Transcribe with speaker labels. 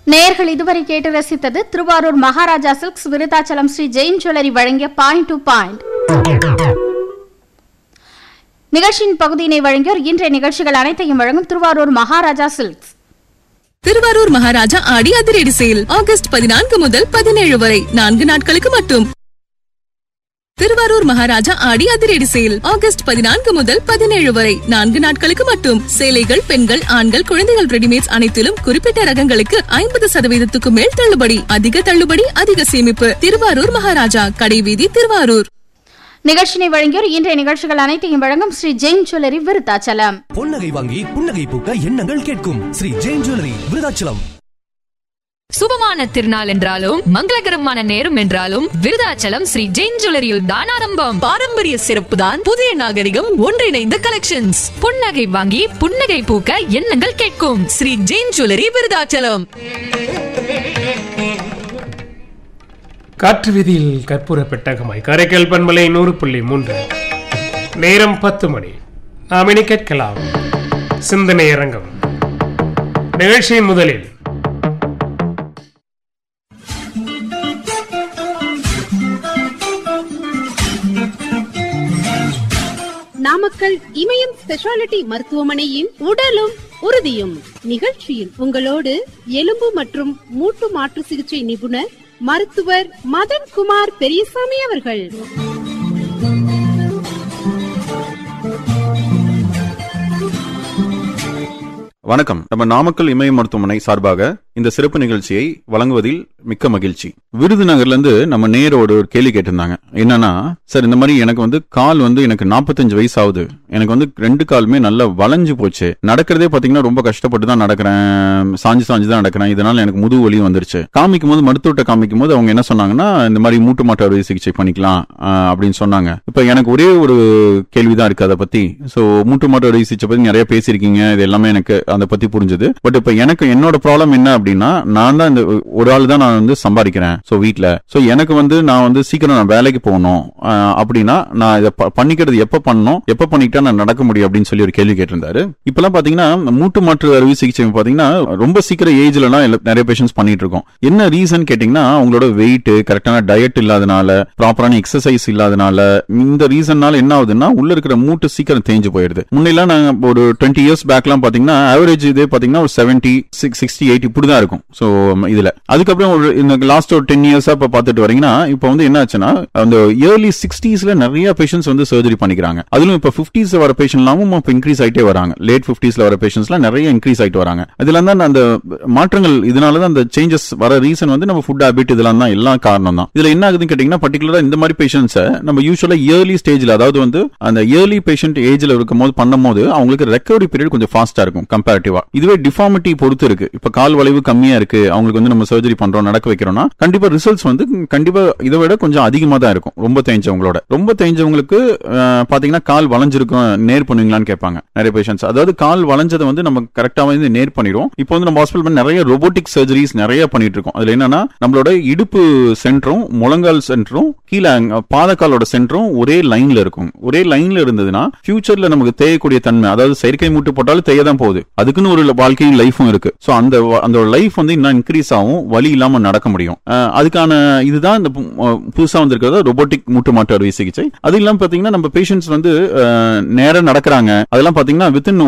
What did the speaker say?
Speaker 1: நேயர்கள் இதுவரை கேட்டு ரசித்தது திருவாரூர் மகாராஜா சில்க்ஸ் விருதாச்சலம் ஸ்ரீ ஜெயின் ஜுவல்லரி வழங்கிய பாயிண்ட் டு பாயிண்ட் நிகழ்ச்சியின் பகுதியினை வழங்கியோர் இன்றைய நிகழ்ச்சிகள் அனைத்தையும் வழங்கும் திருவாரூர் மகாராஜா சில்க்ஸ்
Speaker 2: திருவாரூர் மகாராஜா ஆடி அதிரடி சேல் ஆகஸ்ட் பதினான்கு முதல் பதினேழு வரை நான்கு நாட்களுக்கு மட்டும் திருவாரூர் மகாராஜா ஆடி அதிரடி சேல் ஆகஸ்ட் பதினான்கு முதல் பதினேழு வரை நான்கு நாட்களுக்கு மட்டும் சேலைகள் பெண்கள் ஆண்கள் குழந்தைகள் ரெடிமேட்ஸ் அனைத்திலும் குறிப்பிட்ட ரகங்களுக்கு ஐம்பது சதவீதத்துக்கு மேல் தள்ளுபடி அதிக தள்ளுபடி அதிக சேமிப்பு திருவாரூர் மகாராஜா கடைவீதி திருவாரூர்
Speaker 1: நிகழ்ச்சினை வழங்கியோர் இன்றைய நிகழ்ச்சிகள் அனைத்தையும் வழங்கும் ஸ்ரீ ஜெயின் ஜுவல்லரி விருத்தாச்சலம்
Speaker 3: பொன்னகை வாங்கி புன்னகை பூக்க எண்ணங்கள் கேட்கும் ஸ்ரீ ஜெயின் ஜுவல்லரி விருதாச்சலம்
Speaker 4: சுபமான திருநாள் என்றாலும் மங்களகரமான நேரம் என்றாலும் விருதாச்சலம் ஸ்ரீ ஜெயின் ஜுவல்லரியில் தான் ஆரம்பம்
Speaker 2: பாரம்பரிய சிறப்பு தான் புதிய நாகரிகம் ஒன்றிணைந்த கலெக்ஷன்ஸ்
Speaker 4: புன்னகை வாங்கி புன்னகை பூக்க எண்ணங்கள் கேட்கும்
Speaker 2: ஸ்ரீ ஜெயின் ஜுவல்லரி விருதாச்சலம்
Speaker 5: காற்று வீதியில் கற்பூர பெட்டகமாய் காரைக்கால் பண்பலை நூறு புள்ளி மூன்று நேரம் பத்து மணி நாம் இனி கேட்கலாம் சிந்தனை அரங்கம் நிகழ்ச்சியின் முதலில்
Speaker 6: நாமக்கல் இமயம் ஸ்பெஷாலிட்டி மருத்துவமனையின் உடலும் உறுதியும் நிகழ்ச்சியில் உங்களோடு எலும்பு மற்றும் மூட்டு மாற்று சிகிச்சை நிபுணர் மருத்துவர் மதன்குமார் பெரியசாமி அவர்கள்
Speaker 7: வணக்கம் நம்ம நாமக்கல் இமய மருத்துவமனை சார்பாக இந்த சிறப்பு நிகழ்ச்சியை வழங்குவதில் மிக்க மகிழ்ச்சி விருதுநகர்ல இருந்து நம்ம நேரோட ஒரு கேள்வி கேட்டிருந்தாங்க என்னன்னா சார் இந்த மாதிரி எனக்கு வந்து கால் வந்து எனக்கு 45 வயசு ஆகுது எனக்கு வந்து ரெண்டு காலுமே நல்லா வளைஞ்சு போச்சு நடக்கிறதே பாத்தீங்கன்னா ரொம்ப கஷ்டப்பட்டு தான் நடக்கிறேன் சாஞ்சு சாஞ்சு தான் நடக்கிறேன் இதனால எனக்கு முதுகு வலி வந்துருச்சு காமிக்கும் போது மருத்துவர்கிட்ட காமிக்கும் போது அவங்க என்ன சொன்னாங்கன்னா இந்த மாதிரி மூட்டு மாட்டு அறுவை சிகிச்சை பண்ணிக்கலாம் ஆஹ், அப்படின்னு சொன்னாங்க இப்ப எனக்கு ஒரே ஒரு கேள்விதான் இருக்கு அதை பத்தி சோ மூட்டு மாட்டு அறுவை சிகிச்சை பத்தி நிறைய பேசியிருக்கீங்க இது எல்லாமே எனக்கு அதை பத்தி புரிஞ்சது பட் இப்ப எனக்கு என்னோட ப்ராப்ளம் என்ன அப்படின்னா நான் தான் இந்த ஒரு ஆள் தான் நான் வந்து சம்பாதிக்கிறேன் சோ வீட்ல சோ எனக்கு வந்து நான் வந்து சீக்கிரம் நான் வேலைக்கு போகணும் ஆஹ், அப்படின்னா நான் இதை ப- பண்ணிக்கிறது எப்ப பண்ணணும் எப்ப பண்ணிக்கிட்டா நான் நடக்க முடியும் அப்படின்னு சொல்லி ஒரு கேள்வி கேட்டிருந்தாரு இப்பெல்லாம் பாத்தீங்கன்னா மூட்டு மாற்று அறுவை சிகிச்சை பாத்தீங்கன்னா ரொம்ப சீக்கிரம் ஏஜ்லலாம் எல்லா- நிறைய பேஷண்ட்ஸ் பண்ணிட்டு இருக்கோம் என்ன ரீசன் கேட்டீங்கன்னா அவங்களோட வெயிட் கரெக்டான டயட் இல்லாதனால ப்ராப்பரான எக்ஸசைஸ் இல்லாதனால இந்த ரீசன்னால என்ன ஆகுதுன்னா உள்ள இருக்கிற மூட்டு சீக்கிரம் தேஞ்சு போயிருது முன்னெல்லாம் நாங்க ஒரு டுவெண்ட்டி இயர்ஸ் பேக்லாம் பாத்தீங்கன்னா ஆவரேஜ் இதே பாத்தீங்கன்னா ஒரு செவன்டி சிக்ஸ் சிக்ஸ்டி எயிட் இப்படி தான் இருக்கும் ஸோ இதுல அதுக்கப்புறம் ஒரு இந்த லாஸ்ட் ஒரு டென் இயர்ஸா இப்ப பாத்துட்டு வரீங்கன்னா இப்போ வந்து என்ன ஆச்சுன்னா அந்த இயர்லி சிக்ஸ்டீஸ்ல நிறைய பேஷண்ட்ஸ் வந்து சர்ஜரி பண்ணிக்கிறாங்க அதுலயும் இப்ப பிப்டிஸ் வர பேஷண்ட்லாமும் இப்போ இன்க்ரீஸ் ஆயிட்டே வராங்க லேட் பிப்டிஸ்ல வர பேஷண்ட்ஸ்லாம் நிறைய இன்க்ரீஸ் ஆயிட்டு வராங்க இதுல தான் அந்த மாற்றங்கள் இதனால தான் அந்த சேஞ்சஸ் வர ரீசன் வந்து நம்ம ஃபுட் ஹேபிட் இதெல்லாம் தான் எல்லாம் காரணம் தான் இதுல என்ன ஆகுதுன்னு கேட்டீங்கன்னா பர்டிகுலரா இந்த மாதிரி பேஷண்ட்ஸை நம்ம யூஸ்வலா இயர்லி ஸ்டேஜ்ல அதாவது வந்து அந்த இயர்லி பேஷண்ட் ஏஜ்ல இருக்கும் போது பண்ணும்போது அவங்களுக்கு ரெக்கவரி பீரியட் கொஞ்சம் ஃபாஸ்டா இருக்கும் கம்பேரிட்டிவா இதுவே டிஃபார்மிட்டி பொறுத்து இருக்கு இப்ப கால் வளைவு கம்மியா இருக்கு அவங்களுக்கு வந்து நம்ம சர்ஜரி பண்றோம் நடக்க வைக்கிறோம்னா கண்டிப்பா ரிசல்ட்ஸ் வந்து கண்டிப்பா இதை விட கொஞ்சம் அதிகமா தான் இருக்கும் ரொம்ப தேஞ்சவங்களோட ரொம்ப தேஞ்சவங்களுக்கு அஹ், பாத்தீங்கன்னா கால் வளைஞ்சிருக்கும் நேர் பண்ணுவீங்களான்னு கேட்பாங்க நிறைய பேஷண்ட்ஸ் அதாவது கால் வளைஞ்சதை வந்து நம்ம கரெக்டா வந்து நேர் பண்ணிடுவோம் இப்போ வந்து நம்ம ஹாஸ்பிட்டல் நிறைய ரோபோட்டிக் சர்ஜரிஸ் நிறைய பண்ணிட்டு இருக்கோம் அதுல என்னன்னா நம்மளோட இடுப்பு சென்டரும் முழங்கால் சென்டரும் கீழே அங்க பாதக்காலோட சென்டரும் ஒரே லைன்ல இருக்கும் ஒரே லைன்ல இருந்ததுன்னா ஃபியூச்சர்ல நமக்கு தேயக்கூடிய தன்மை அதாவது செயற்கை மூட்டு போட்டாலும் தேய தான் போகுது அதுக்குன்னு ஒரு வாழ்க்கையும் லைஃபும் இருக்கு சோ அந்த வ- அந்த லைஃப் வந்து இன்னும் இன்க்ரீஸ் ஆகும் வலி இல்லாம நடக்க முடியும் அஹ், அதுக்கான இதுதான் இந்த பு- அஹ், புதுசா வந்திருக்கிறது ரோபோட்டிக் மூட்டு மாட்டு அறுவை சிகிச்சை அது இல்லாம பாத்தீங்கன்னா நம்ம பேஷண்ட்ஸ் வந்து அஹ், நேரா நடக்கிறாங்க அதெல்லாம் பாத்தீங்கன்னா வித்தின்